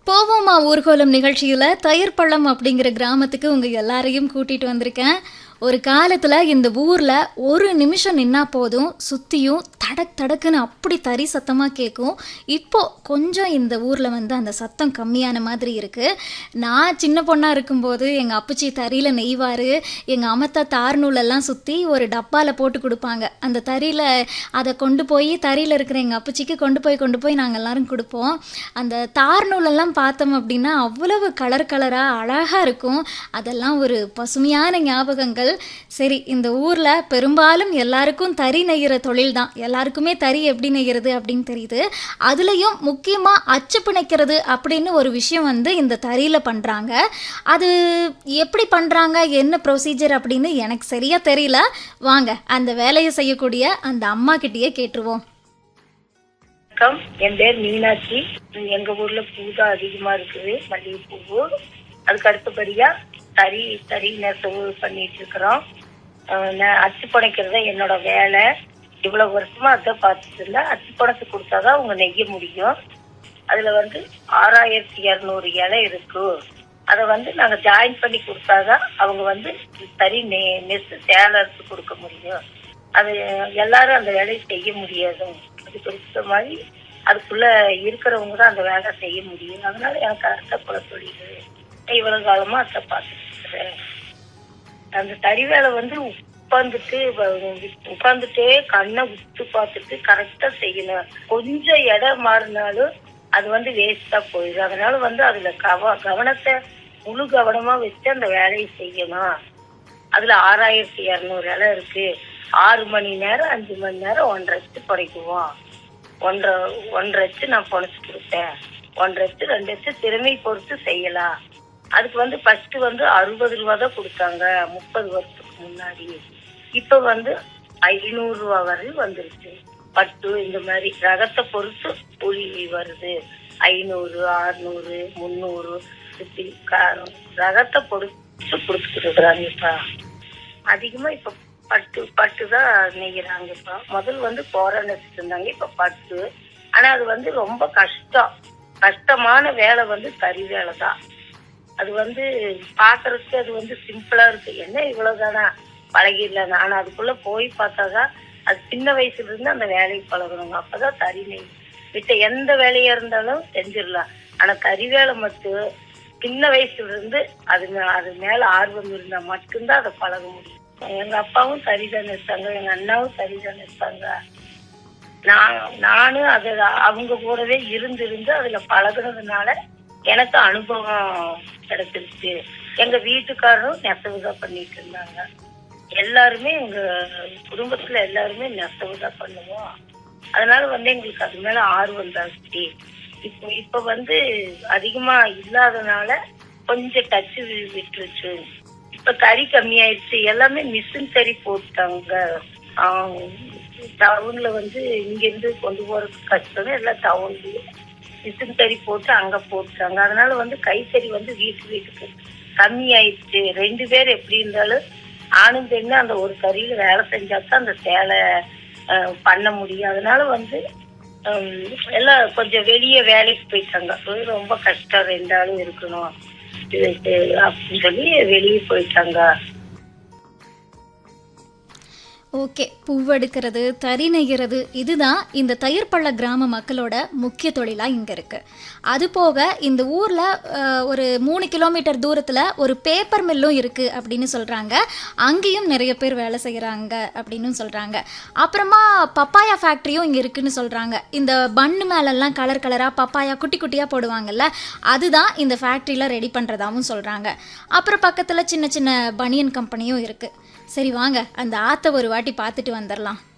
போவோமா ஊர்கோலம் நிகழ்ச்சியில் தயிர் பள்ளம் அப்படிங்கிற கிராமத்துக்கு உங்கள் எல்லாரையும் கூட்டிகிட்டு வந்திருக்கேன் ஒரு காலத்தில் இந்த ஊரில் ஒரு நிமிஷம் நின்னா போதும் சுற்றியும் தடக் தடக்குன்னு அப்படி தறி சத்தமாக கேட்கும் இப்போ கொஞ்சம் இந்த ஊரில் வந்து அந்த சத்தம் கம்மியான மாதிரி இருக்குது நான் சின்ன பொண்ணாக இருக்கும்போது எங்கள் அப்பச்சி தறியில் நெய்வார் எங்கள் அமத்தா தார் நூலெல்லாம் சுற்றி ஒரு டப்பாவில் போட்டு கொடுப்பாங்க அந்த தறியில் அதை கொண்டு போய் தறியில் இருக்கிற எங்கள் அப்பச்சிக்கு கொண்டு போய் கொண்டு போய் நாங்கள் எல்லாரும் கொடுப்போம் அந்த தார் நூலெல்லாம் பார்த்தோம் அப்படின்னா அவ்வளவு கலர் கலராக அழகாக இருக்கும் அதெல்லாம் ஒரு பசுமையான ஞாபகங்கள் சரி இந்த ஊரில் பெரும்பாலும் எல்லாருக்கும் தறி நெய்கிற தொழில் தான் எல்லாருக்குமே தறி எப்படி நெய்கிறது அப்படின்னு தெரியுது அதுலேயும் முக்கியமாக அச்சு பிணைக்கிறது அப்படின்னு ஒரு விஷயம் வந்து இந்த தறியில் பண்ணுறாங்க அது எப்படி பண்ணுறாங்க என்ன ப்ரொசீஜர் அப்படின்னு எனக்கு சரியாக தெரியல வாங்க அந்த வேலையை செய்யக்கூடிய அந்த அம்மா கிட்டேயே கேட்டுருவோம் வணக்கம் என் பேர் மீனாட்சி எங்க ஊர்ல பூ தான் அதிகமா இருக்குது மல்லிகை பூ அதுக்கு அடுத்தபடியா தறி தறி நெசவு பண்ணிட்டு இருக்கிறோம் அஹ் நான் அச்சு புனைக்கிறது என்னோட வேலை இவ்வளவு வருஷமா அதான் பார்த்துட்டு இருந்தேன் அச்சு புனைச்சு கொடுத்தாதான் அவங்க நெய்ய முடியும் அதுல வந்து ஆறாயிரத்தி இருநூறு இலை இருக்கு அதை வந்து நாங்க ஜாயின் பண்ணி கொடுத்தாதான் அவங்க வந்து தறி நெ நெசு சேலை எடுத்து கொடுக்க முடியும் அது எல்லாரும் அந்த வேலையை செய்ய முடியாது அது குறித்த மாதிரி அதுக்குள்ள இருக்கிறவங்க தான் அந்த வேலை செய்ய முடியும் அதனால எனக்கு அர்த்த குல தொழில் இவ்வளவு காலமா அத்தை பார்த்துட்டு இருக்கிறேன் அந்த தறி வேலை வந்து உட்காந்துட்டு உட்காந்துட்டே கண்ணை உத்து பார்த்துட்டு கரெக்டா செய்யணும் கொஞ்சம் இடம் மாறினாலும் அது வந்து வேஸ்டா போயிடும் அதனால வந்து அதுல கவ கவனத்தை முழு கவனமா வச்சு அந்த வேலையை செய்யணும் அதுல ஆறாயிரத்தி இருநூறு இலை இருக்கு ஆறு மணி நேரம் அஞ்சு மணி நேரம் ஒன்றரை வச்சு புடைக்குவோம் ஒன்றரை ஒன்றரை வச்சு நான் புனைச்சு கொடுத்தேன் ஒன்றரை வச்சு ரெண்டு வச்சு திறமை பொறுத்து செய்யலாம் அதுக்கு வந்து ஃபர்ஸ்ட் வந்து அறுபது ரூபா தான் கொடுத்தாங்க முப்பது வருஷத்துக்கு முன்னாடி இப்ப வந்து ஐநூறு ரூபா வரை வந்துருச்சு பட்டு இந்த மாதிரி ரகத்தை பொறுத்து கூலி வருது ஐநூறு அறுநூறு முந்நூறு இப்படி க- ரகத்தை பொறுத்து கொடுத்துட்டு இருக்கிறாங்கப்பா அதிகமா இப்ப பட்டு பட்டு தான் நெய்யறாங்க இப்ப முதல் வந்து கோர நெச்சிட்டு இருந்தாங்க இப்ப பட்டு ஆனா அது வந்து ரொம்ப கஷ்டம் கஷ்டமான வேலை வந்து தறி வேலை தான் அது வந்து பாக்குறதுக்கு அது வந்து சிம்பிளா இருக்கு என்ன இவ்வளவுதானா பழகிடலாம் ஆனா அதுக்குள்ள போய் பார்த்தாதான் அது சின்ன வயசுல இருந்து அந்த வேலையை பழகணுங்க அப்பதான் தறி நெய் விட்ட எந்த வேலையா இருந்தாலும் செஞ்சிடலாம் ஆனா தறி வேலை மட்டும் சின்ன வயசுல இருந்து அது மே- அது மேல ஆர்வம் இருந்தா மட்டும்தான் அதை பழக முடியும் எங்க அப்பாவும் சரிதான் இருப்பாங்க எங்க அண்ணாவும் சரிதான் இருப்பாங்க நான் நானும் அது அவங்க கூடவே இருந்து இருந்து அதுல பழகுனதுனால எனக்கு அனுபவம் கிடைச்சிருச்சு எங்க வீட்டுக்காரரும் நெசவு தான் பண்ணிட்டு இருந்தாங்க எல்லாருமே எங்க குடும்பத்துல எல்லாருமே நெசவு தான் பண்ணுவோம் அதனால வந்து எங்களுக்கு அது மேல ஆர்வம் ஜாஸ்தி இப்போ இப்ப வந்து அதிகமா இல்லாதனால கொஞ்சம் டச்சு விட்டுருச்சு இப்ப தறி கம்மியாயிடுச்சு எல்லாமே மிஷின் தறி போட்டாங்க டவுன்ல வந்து இங்க இருந்து கொண்டு போறதுக்கு கஷ்டம் எல்லாம் டவுன்லயே மிஷின் தறி போட்டு அங்க போட்டாங்க அதனால வந்து கைத்தறி வந்து வீட்டு வீட்டுக்கு கம்மி ஆயிடுச்சு ரெண்டு பேர் எப்படி இருந்தாலும் ஆணும் பெண்ணும் அந்த ஒரு தறியில வேலை செஞ்சாதான் அந்த சேலை அஹ், பண்ண முடியும் அதனால வந்து ஹம், எல்லாம் கொஞ்சம் வெளியே வேலைக்கு போயிட்டாங்க அது ரொம்ப கஷ்டம் ரெண்டு ஆளும் இருக்கணும் இது இது அப்படின்னு சொல்லி வெளியே போயிட்டாங்க ஓகே பூவெடுக்கிறது தறி நெய்கிறது இதுதான் இந்த தயிர்பள்ள கிராம மக்களோட முக்கிய தொழிலாக இங்கே இருக்குது அது போக இந்த ஊரில் ஒரு மூணு கிலோமீட்டர் தூரத்தில் ஒரு பேப்பர் மில்லும் இருக்குது அப்படின்னு சொல்கிறாங்க அங்கேயும் நிறைய பேர் வேலை செய்கிறாங்க அப்படின்னு சொல்கிறாங்க அப்புறமா பப்பாயா ஃபேக்ட்ரியும் இங்கே இருக்குன்னு சொல்கிறாங்க இந்த பண்ணு மேலெல்லாம் கலர் கலராக பப்பாயா குட்டி குட்டியாக போடுவாங்கல்ல அதுதான் இந்த ஃபேக்ட்ரியில் ரெடி பண்ணுறதாவும் சொல்கிறாங்க அப்புறம் பக்கத்தில் சின்ன சின்ன பனியன் கம்பெனியும் இருக்குது சரி வாங்க அந்த ஆத்த ஒரு வாட்டி பார்த்துட்டு வந்துடலாம்